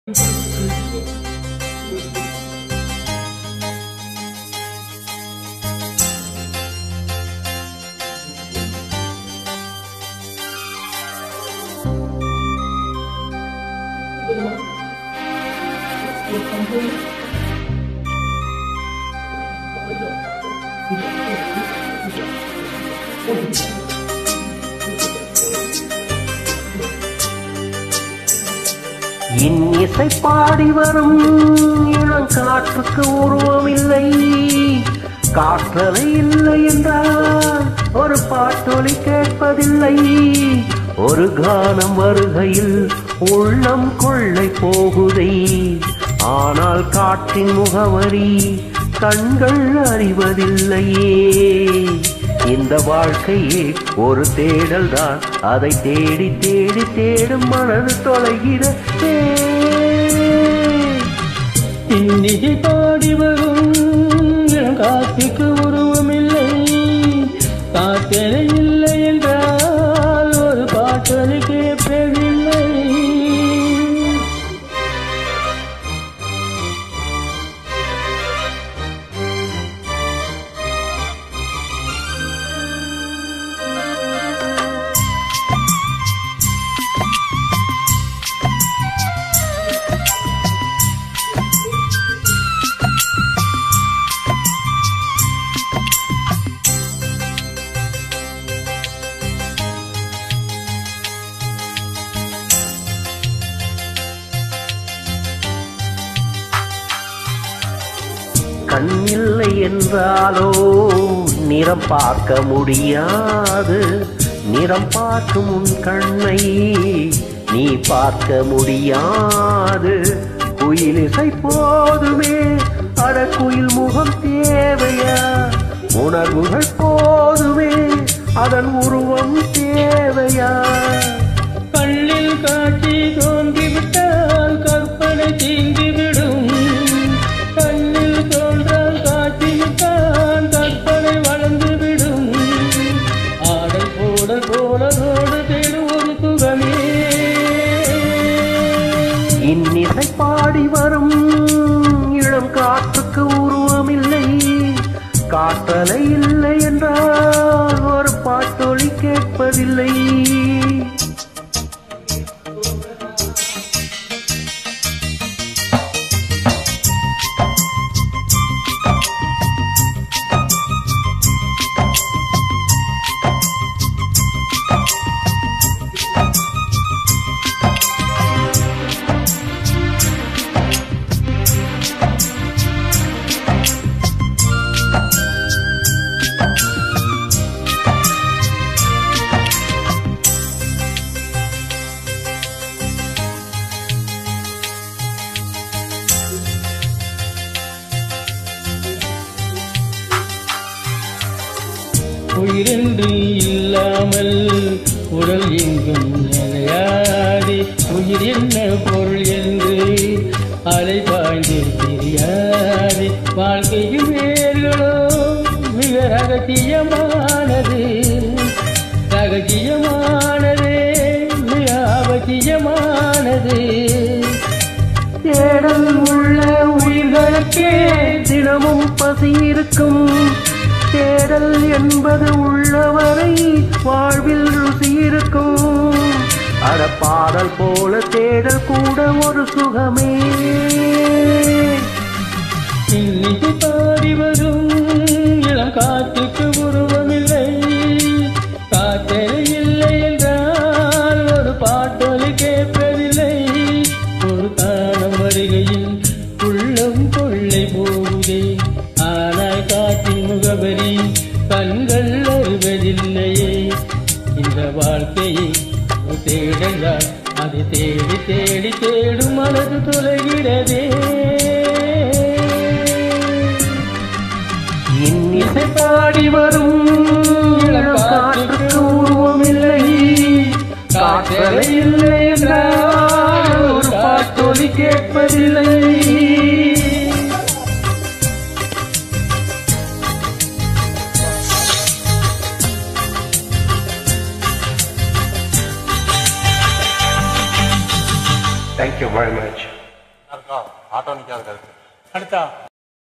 இன்னிசை பாடி வரும் இளங்காற்றுக்கு உருவமில்லை காற்றலை இல்லை என்றால் ஒரு பாட்டொலி கேட்பதில்லை ஒரு கானம் வருகையில் உள்ளம் கொள்ளை போகுதை ஆனால் காற்றின் முகவரி கண்கள் அறிவதில்லையே இந்த வாழ்க்கையே ஒரு தேடல் தான் அதை தேடி தேடி தேடும் மனது தொலைகிறது இன்னிசை பாடி வரும் காற்றுக்கு உருவமில்லை காற்றலை இல்லை என்றால் ஒரு பாட்டொலி கேட்பதில்லை கண் இல்லை என்றாலோ நிறம் பார்க்க முடியாது நிறம் பார்க்கும் உன் கண்ணை நீ பார்க்க முடியாது குயிலிசை போதுமே அட குயில் முகம் தேவையா உணர்வுகள் போதுமே அதன் உருவம் தேவையா கண்ணில் காட்சி தோன்றிவிட்டால் கற்பனை தீண்டிவிடும் கண்ணில் தோன்றால் காட்சிவிட்டால் கற்பனை வளர்ந்துவிடும் ஆடை போட போல ரோடு தேடும் ஒரு சுகமே இன்னிசை பாடி வரும் இளம் காற்றுக்கு உருவமில்லை காற்றலை இல்லை என்றால் ஒரு பாட்டொலி கேட்பதில்லை உயிரென்று இல்லாமல் உடல் எங்கும் நிலையாது உயிர் என்ன பொருள் என்று அலை பாய்ந்து தெரியாது வாழ்க்கையும் வேர்களோ மிக ரகசியமானது ரகசியமானது மிக அவசியமானது தேடல் உள்ள உயிர்களுக்கே தினமும் பசி இருக்கும் தேடல் என்பது உள்ளவரை வாழ்வில் ருசி இருக்கும் அட பாடல் போல தேடல் கூட ஒரு சுகமே இன்னைக்கு பாடி வரும் இளம் காற்றுக்கு உருவமில்லை காற்றலை இல்லை என்றால் ஒரு பாட்டொலி கேட்பதில்லை ஒரு காலம் வருகையில் உள்ளம் கொள்ளை போகுதே ஆனால் காற்றின் முகவரி கண்கள் அறிவதில்லையே இந்த வாழ்க்கையை ஒரு தேடலாம் அதை தேடி தேடி தேடும் மனது தொலைகிறதே இன்னிசை பாடி வரும் இளம் காற்றுக்கு உருவமில்லை காற்றலை இல்லை என்றால் ஒரு பாட்டொலி கேட்பதில்லை Thank you very much. இருக்கா ஆட்டோ நிற்காத கருத்து அடுத்தா